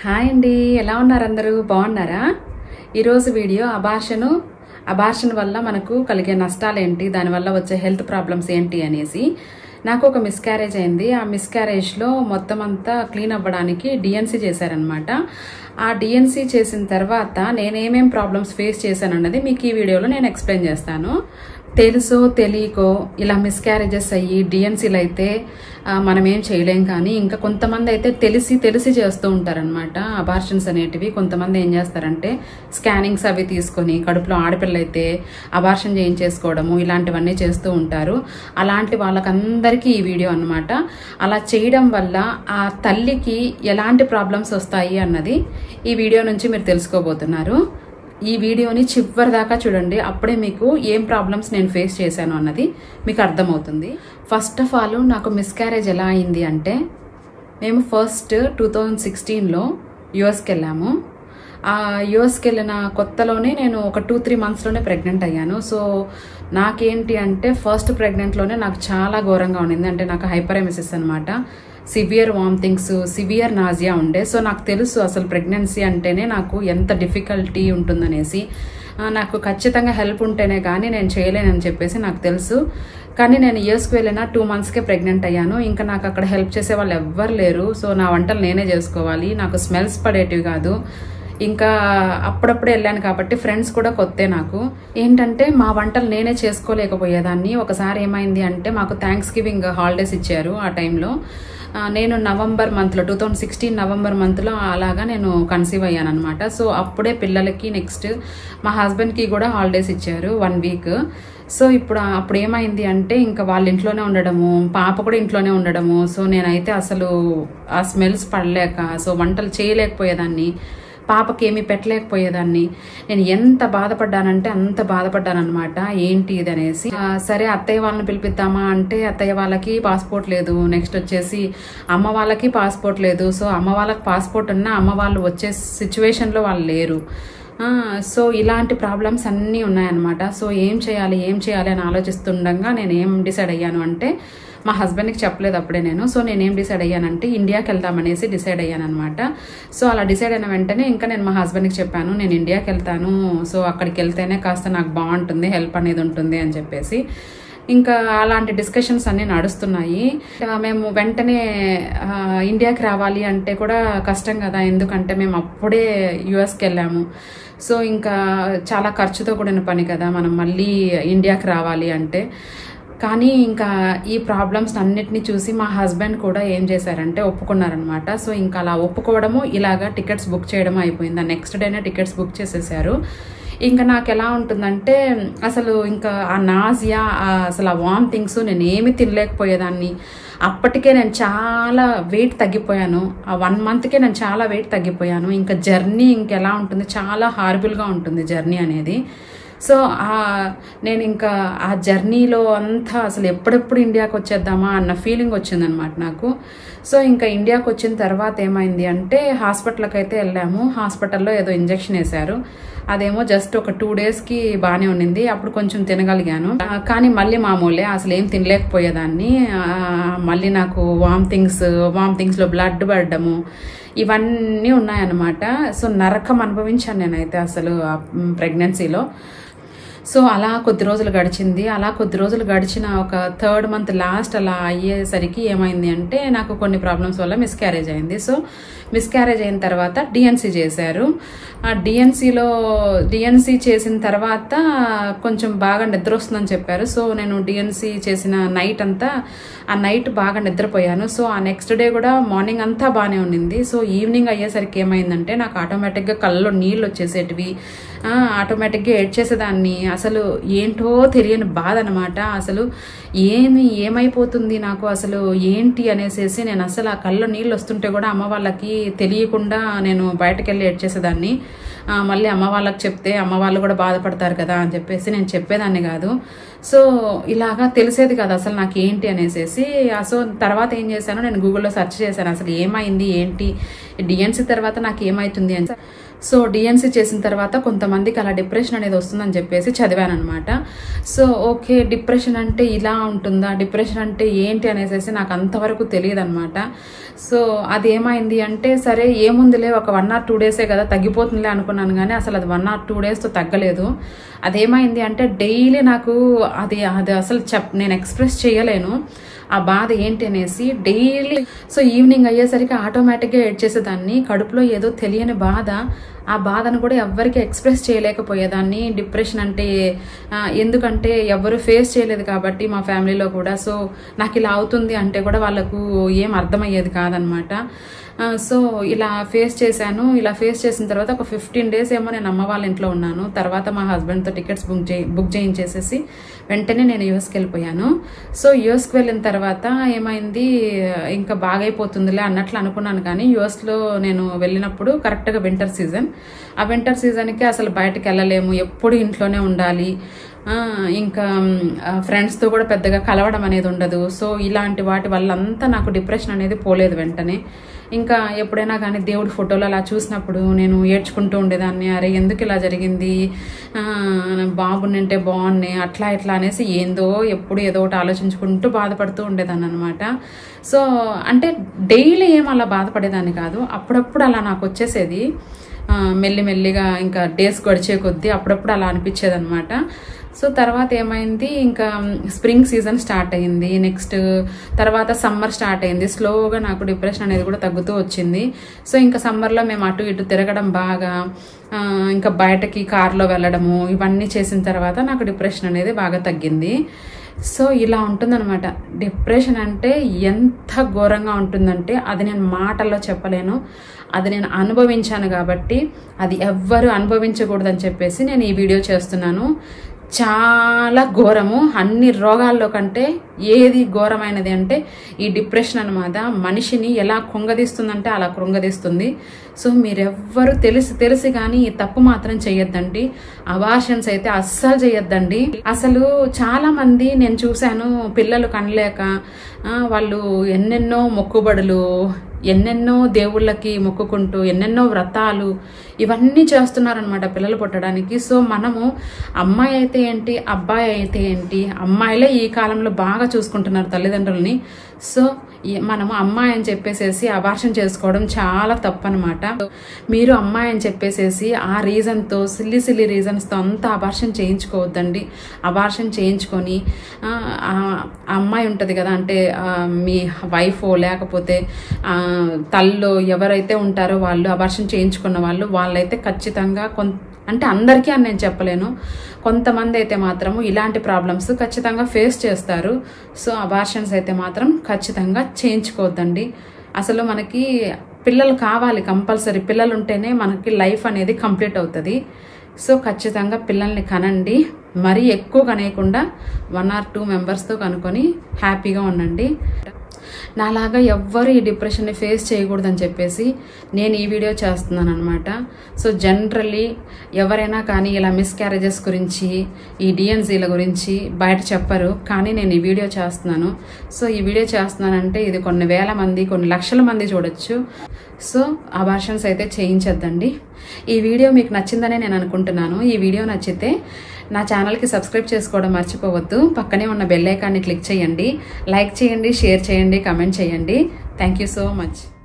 hi అండి ఎలా ఉన్నారు అందరూ బాగున్నారా ఈరోజు వీడియో అబార్షను అబార్షన్ వల్ల మనకు కలిగే నష్టాలు ఏంటి దానివల్ల వచ్చే హెల్త్ ప్రాబ్లమ్స్ ఏంటి అనేసి నాకు ఒక మిస్క్యారేజ్ అయింది ఆ మిస్క్యారేజ్లో మొత్తం అంతా క్లీన్ అవ్వడానికి డిఎన్సీ చేశారనమాట ఆ డిఎన్సీ చేసిన తర్వాత నేనేమేం ప్రాబ్లమ్స్ ఫేస్ చేశాను అన్నది మీకు ఈ వీడియోలో నేను ఎక్స్ప్లెయిన్ చేస్తాను తెలుసో తెలియకో ఇలా మిస్క్యారేజెస్ అయ్యి డిఎన్సీలు అయితే ఆ, మనం ఏం చేయలేం కానీ ఇంకా కొంతమంది అయితే తెలిసి తెలిసి చేస్తూ ఉంటారనమాట అబార్షన్స్ అనేటివి కొంతమంది ఏం చేస్తారంటే స్కానింగ్స్ అవి తీసుకొని కడుపులో ఆడపిల్ల అయితే అబార్షన్ చేయించేసుకోవడము ఇలాంటివన్నీ చేస్తూ ఉంటారు అలాంటి వాళ్ళకందరికీ ఈ వీడియో అన్నమాట అలా చేయడం వల్ల ఆ తల్లికి ఎలాంటి ప్రాబ్లమ్స్ వస్తాయి అన్నది ఈ వీడియో నుంచి మీరు తెలుసుకోబోతున్నారు ఈ వీడియోని చివరి దాకా చూడండి అప్పుడే మీకు ఏం ప్రాబ్లమ్స్ నేను ఫేస్ చేశాను అన్నది మీకు అర్థమవుతుంది ఫస్ట్ ఆఫ్ ఆల్ నాకు మిస్క్యారేజ్ ఎలా అయింది అంటే మేము ఫస్ట్ టూ థౌజండ్ సిక్స్టీన్లో యుఎస్కి వెళ్ళాము ఆ యుఎస్కి వెళ్ళిన కొత్తలోనే నేను ఒక టూ త్రీ మంత్స్లోనే ప్రెగ్నెంట్ అయ్యాను సో నాకేంటి అంటే ఫస్ట్ ప్రెగ్నెంట్లోనే నాకు చాలా ఘోరంగా ఉండింది అంటే నాకు హైపర్ ఎమిసిస్ అనమాట సివియర్ వామిటింగ్స్ సివియర్ నాజియా ఉండే సో నాకు తెలుసు అసలు ప్రెగ్నెన్సీ అంటేనే నాకు ఎంత డిఫికల్టీ ఉంటుందనేసి ఆ, నాకు ఖచ్చితంగా హెల్ప్ ఉంటేనే కానీ నేను చేయలేనని చెప్పేసి నాకు తెలుసు కానీ నేను ఇయర్స్కి వెళ్ళిన టూ మంత్స్కే ప్రెగ్నెంట్ అయ్యాను ఇంకా నాకు అక్కడ హెల్ప్ చేసే వాళ్ళు ఎవ్వరు లేరు సో నా వంటలు నేనే చేసుకోవాలి నాకు స్మెల్స్ పడేటివి కాదు ఇంకా అప్పుడప్పుడే వెళ్ళాను కాబట్టి ఫ్రెండ్స్ కూడా కొత్తే నాకు ఏంటంటే మా వంటలు నేనే చేసుకోలేకపోయేదాన్ని ఒకసారి ఏమైంది అంటే మాకు థ్యాంక్స్ గివింగ్ హాలిడేస్ ఇచ్చారు ఆ టైంలో ఆ, నేను నవంబర్ మంత్లో టూ థౌజండ్ సిక్స్టీన్ నవంబర్ మంత్లో అలాగా నేను కన్సీవ్ అయ్యాను అనమాట సో అప్పుడే పిల్లలకి నెక్స్ట్ మా హస్బెండ్కి కూడా హాలిడేస్ ఇచ్చారు వన్ వీక్ సో ఇప్పుడు ఆ- అప్పుడు ఏమైంది అంటే ఇంకా వాళ్ళ ఇంట్లోనే ఉండడము పాప కూడా ఇంట్లోనే ఉండడము సో నేనైతే అసలు ఆ స్మెల్స్ పడలేక సో వంటలు చేయలేకపోయేదాన్ని పాపకి ఏమీ పెట్టలేకపోయేదాన్ని నేను ఎంత బాధపడ్డానంటే అంత బాధపడ్డానమాట ఏంటి ఇది అనేసి ఆ, సరే అత్తయ్య వాళ్ళని పిలిపిద్దామా అంటే అత్తయ్య వాళ్ళకి పాస్పోర్ట్ లేదు నెక్స్ట్ వచ్చేసి అమ్మ వాళ్ళకి పాస్పోర్ట్ లేదు సో అమ్మ వాళ్ళకి పాస్పోర్ట్ ఉన్నా అమ్మ వాళ్ళు వచ్చే సిచ్యువేషన్లో వాళ్ళు లేరు ఆ, సో ఇలాంటి ప్రాబ్లమ్స్ అన్నీ ఉన్నాయన్నమాట సో ఏం చేయాలి ఏం చేయాలి అని ఆలోచిస్తుండగా నేను ఏం డిసైడ్ అయ్యాను అంటే మా హస్బెండ్కి చెప్పలేదు అప్పుడే నేను సో నేను ఏం డిసైడ్ అయ్యానంటే ఇండియాకి వెళ్దామనేసి డిసైడ్ అయ్యాను అనమాట సో అలా డిసైడ్ అయిన వెంటనే ఇంకా నేను మా హస్బెండ్కి చెప్పాను నేను ఇండియాకి వెళ్తాను సో అక్కడికి వెళ్తేనే కాస్త నాకు బాగుంటుంది హెల్ప్ అనేది ఉంటుంది అని చెప్పేసి ఇంకా అలాంటి డిస్కషన్స్ అన్నీ నడుస్తున్నాయి ఆ, మేము వెంటనే ఆ, ఇండియాకి రావాలి అంటే కూడా కష్టం కదా ఎందుకంటే మేము అప్పుడే యుఎస్కి వెళ్ళాము సో ఇంకా చాలా ఖర్చుతో కూడిన పని కదా మనం మళ్ళీ ఇండియాకి రావాలి అంటే కానీ ఇంకా ఈ ప్రాబ్లమ్స్ అన్నిటిని చూసి మా హస్బెండ్ కూడా ఏం చేశారంటే ఒప్పుకున్నారనమాట సో ఇంకా అలా ఒప్పుకోవడము ఇలాగా టికెట్స్ బుక్ చేయడం అయిపోయింది నెక్స్ట్ డేనే టికెట్స్ బుక్ చేసేసారు ఇంకా నాకు ఎలా ఉంటుందంటే అసలు ఇంకా ఆ నాజియా ఆ అసలు ఆ వామిటింగ్స్ నేను ఏమి తినలేకపోయేదాన్ని అప్పటికే నేను చాలా వెయిట్ తగ్గిపోయాను ఆ వన్ మంత్కే నేను చాలా వెయిట్ తగ్గిపోయాను ఇంకా జర్నీ ఇంకెలా ఉంటుంది చాలా హారబుల్గా ఉంటుంది జర్నీ అనేది సో ఆ నేను ఇంకా ఆ జర్నీలో అంతా అసలు ఎప్పుడెప్పుడు ఇండియాకి వచ్చేద్దామా అన్న ఫీలింగ్ వచ్చిందనమాట నాకు సో ఇంకా ఇండియాకి వచ్చిన తర్వాత ఏమైంది అంటే హాస్పిటల్కి అయితే వెళ్ళాము హాస్పిటల్లో ఏదో ఇంజెక్షన్ వేశారు అదేమో జస్ట్ ఒక టూ డేస్కి బాగానే ఉండింది అప్పుడు కొంచెం తినగలిగాను ఆ, కానీ మళ్ళీ మామూలే అసలు ఏం తినలేకపోయేదాన్ని ఆ, మళ్ళీ నాకు వామిటింగ్స్ వామిటింగ్స్లో బ్లడ్ పడడము ఇవన్నీ ఉన్నాయన్నమాట సో నరకం అనుభవించాను నేనైతే అసలు ప్రెగ్నెన్సీలో సో అలా కొద్ది రోజులు గడిచింది అలా కొద్ది రోజులు గడిచిన ఒక థర్డ్ మంత్ లాస్ట్ అలా అయ్యేసరికి ఏమైంది అంటే నాకు కొన్ని ప్రాబ్లమ్స్ వల్ల మిస్క్యారేజ్ అయింది సో మిస్క్యారేజ్ అయిన తర్వాత డిఎన్సీ చేశారు ఆ డిఎన్సీలో డిఎన్సీ చేసిన తర్వాత కొంచెం బాగా నిద్ర వస్తుందని చెప్పారు సో నేను డిఎన్సీ చేసిన నైట్ అంతా ఆ నైట్ బాగా నిద్రపోయాను సో ఆ నెక్స్ట్ డే కూడా మార్నింగ్ అంతా బాగానే ఉండింది సో ఈవినింగ్ అయ్యేసరికి ఏమైందంటే నాకు ఆటోమేటిక్గా కళ్ళలో నీళ్ళు వచ్చేసేటివి ఆ, ఆటోమేటిక్గా ఏడ్చేసేదాన్ని అసలు ఏంటో తెలియని బాధ అనమాట అసలు ఏమి ఏమైపోతుంది నాకు అసలు ఏంటి అనేసేసి నేను అసలు ఆ కళ్ళలో నీళ్ళు వస్తుంటే కూడా అమ్మ వాళ్ళకి తెలియకుండా నేను బయటకు వెళ్ళి ఏడ్చేసేదాన్ని ఆ, మళ్ళీ అమ్మ వాళ్ళకి చెప్తే అమ్మ వాళ్ళు కూడా బాధపడతారు కదా అని చెప్పేసి నేను చెప్పేదాన్ని కాదు సో ఇలాగా తెలిసేది కదా అసలు నాకు ఏంటి అనేసేసి ఆ, సో తర్వాత ఏం చేశాను నేను గూగుల్లో సెర్చ్ చేశాను అసలు ఏమైంది ఏంటి డిఎన్సీ తర్వాత నాకు ఏమైతుంది అని సో డిఎన్సీ చేసిన తర్వాత కొంతమందికి అలా డిప్రెషన్ అనేది వస్తుందని చెప్పేసి చదివాను అనమాట సో ఓకే డిప్రెషన్ అంటే ఇలా ఉంటుందా డిప్రెషన్ అంటే ఏంటి అనేసి నాకు అంతవరకు తెలియదు అనమాట సో అది ఏమైంది అంటే సరే ఏముందిలే ఒక వన్ ఆర్ టూ డేసే కదా తగ్గిపోతుందిలే అనుకున్నాను కానీ అసలు అది వన్ ఆర్ టూ డేస్తో తగ్గలేదు అదేమైంది అంటే డైలీ నాకు అది అది అసలు చెప్ నేను ఎక్స్ప్రెస్ చేయలేను ఆ బాధ ఏంటి అనేసి డైలీ సో ఈవినింగ్ అయ్యేసరికి ఆటోమేటిక్గా ఏడ్చేసేదాన్ని కడుపులో ఏదో తెలియని బాధ ఆ బాధను కూడా ఎవ్వరికి ఎక్స్ప్రెస్ చేయలేకపోయేదాన్ని డిప్రెషన్ అంటే ఆ, ఎందుకంటే ఎవరు ఫేస్ చేయలేదు కాబట్టి మా ఫ్యామిలీలో కూడా సో నాకు ఇలా అవుతుంది అంటే కూడా వాళ్ళకు ఏం అర్థమయ్యేది కాదనమాట ఆ, సో ఇలా ఫేస్ చేశాను ఇలా ఫేస్ చేసిన తర్వాత ఒక ఫిఫ్టీన్ డేస్ ఏమో నేను అమ్మ వాళ్ళ ఇంట్లో ఉన్నాను తర్వాత మా హస్బెండ్తో టికెట్స్ బుక్ చేయి బుక్ చేయించేసేసి వెంటనే నేను యూఎస్కి వెళ్ళిపోయాను సో యూఎస్కి వెళ్ళిన తర్వాత ఏమైంది ఇంకా బాగైపోతుందిలే అన్నట్లు అనుకున్నాను కానీ యూఎస్లో నేను వెళ్ళినప్పుడు కరెక్ట్గా వింటర్ సీజన్ ఆ వింటర్ సీజన్కి అసలు బయటకు వెళ్ళలేము ఎప్పుడు ఇంట్లోనే ఉండాలి ఆ, ఇంకా ఫ్రెండ్స్తో కూడా పెద్దగా కలవడం అనేది ఉండదు సో ఇలాంటి వాటి వల్ల అంతా నాకు డిప్రెషన్ అనేది పోలేదు వెంటనే ఇంకా ఎప్పుడైనా కానీ దేవుడి ఫోటోలు అలా చూసినప్పుడు నేను ఏడ్చుకుంటూ ఉండేదాన్ని అరే ఎందుకు ఇలా జరిగింది ఆ, బాబునంటే బాగున్నాయి అట్లా ఇట్లా అనేసి ఏందో ఎప్పుడు ఏదో ఒకటి ఆలోచించుకుంటూ బాధపడుతూ ఉండేదాన్ని అనమాట సో అంటే డైలీ ఏం అలా బాధపడేదాన్ని కాదు అప్పుడప్పుడు అలా నాకు వచ్చేసేది ఆ, మెల్లిమెల్లిగా ఇంకా డేస్ గడిచే కొద్దీ అప్పుడప్పుడు అలా అనిపించేది అనమాట సో తర్వాత ఏమైంది ఇంకా స్ప్రింగ్ సీజన్ స్టార్ట్ అయింది నెక్స్ట్ తర్వాత సమ్మర్ స్టార్ట్ అయింది స్లోగా నాకు డిప్రెషన్ అనేది కూడా తగ్గుతూ వచ్చింది సో ఇంకా సమ్మర్లో మేము అటు ఇటు తిరగడం బాగా ఆ, ఇంకా బయటకి కార్లో వెళ్ళడము ఇవన్నీ చేసిన తర్వాత నాకు డిప్రెషన్ అనేది బాగా తగ్గింది సో ఇలా ఉంటుందన్నమాట డిప్రెషన్ అంటే ఎంత ఘోరంగా ఉంటుందంటే అది నేను మాటల్లో చెప్పలేను అది నేను అనుభవించాను కాబట్టి అది ఎవ్వరు అనుభవించకూడదని చెప్పేసి నేను ఈ వీడియో చేస్తున్నాను చాలా ఘోరము అన్ని రోగాల్లో కంటే ఏది ఘోరమైనది అంటే ఈ డిప్రెషన్ అనమాట మనిషిని ఎలా కృంగదీస్తుందంటే అలా కృంగదీస్తుంది సో మీరెవ్వరు తెలిసి తెలిసి కానీ ఈ తప్పు మాత్రం చేయొద్దండి అవాషన్స్ అయితే అస్సలు చేయొద్దండి అసలు చాలా మంది నేను చూశాను పిల్లలు కనలేక ఆ, వాళ్ళు ఎన్నెన్నో మొక్కుబడులు ఎన్నెన్నో దేవుళ్ళకి మొక్కుకుంటూ ఎన్నెన్నో వ్రతాలు ఇవన్నీ చేస్తున్నారనమాట పిల్లలు పుట్టడానికి సో మనము అమ్మాయి అయితే ఏంటి అబ్బాయి అయితే ఏంటి అమ్మాయిలే ఈ కాలంలో బాగా చూసుకుంటున్నారు తల్లిదండ్రులని సో ఈ- మనము అమ్మాయి అని చెప్పేసేసి అబార్షన్ చేసుకోవడం చాలా తప్పు అనమాట మీరు అమ్మాయి అని చెప్పేసేసి ఆ రీజన్తో సిల్లి సిల్లి రీజన్స్తో అంతా అబార్షన్ చేయించుకోవద్దండి అబార్షన్ చేయించుకొని ఆ, ఆ అమ్మాయి ఉంటుంది కదా అంటే ఆ, మీ వైఫ్ లేకపోతే ఆ, తల్లో ఎవరైతే ఉంటారో వాళ్ళు అబార్షన్ చేయించుకున్న వాళ్ళు వాళ్ళైతే ఖచ్చితంగా కొంత అంటే అందరికీ అని నేను చెప్పలేను కొంతమంది అయితే మాత్రము ఇలాంటి ప్రాబ్లమ్స్ ఖచ్చితంగా ఫేస్ చేస్తారు సో అబార్షన్స్ అయితే మాత్రం ఖచ్చితంగా చేయించుకోవద్దండి అసలు మనకి పిల్లలు కావాలి కంపల్సరీ పిల్లలు ఉంటేనే మనకి లైఫ్ అనేది కంప్లీట్ అవుతుంది సో ఖచ్చితంగా పిల్లల్ని కనండి మరీ ఎక్కువ కనేయకుండా వన్ ఆర్ టూ మెంబర్స్తో కనుక్కొని హ్యాపీగా ఉండండి నాలాగా ఎవ్వరు ఈ డిప్రెషన్ని ఫేస్ చేయకూడదని చెప్పేసి నేను ఈ వీడియో చేస్తున్నాను అనమాట సో జనరల్లీ ఎవరైనా కానీ ఇలా మిస్క్యారేజెస్ గురించి ఈ డిఎన్సీల గురించి బయట చెప్పరు కానీ నేను ఈ వీడియో చేస్తున్నాను సో ఈ వీడియో చేస్తున్నానంటే ఇది కొన్ని వేల మంది కొన్ని లక్షల మంది చూడొచ్చు సో అబార్షన్స్ అయితే చేయించొద్దండి ఈ వీడియో మీకు నచ్చిందనే నేను అనుకుంటున్నాను ఈ వీడియో నచ్చితే నా ఛానల్కి సబ్స్క్రైబ్ చేసుకోవడం మర్చిపోవద్దు పక్కనే ఉన్న బెల్ ఐకాన్ని క్లిక్ చేయండి లైక్ చేయండి షేర్ చేయండి కమెంట్ చేయండి థ్యాంక్ యూ సో మచ్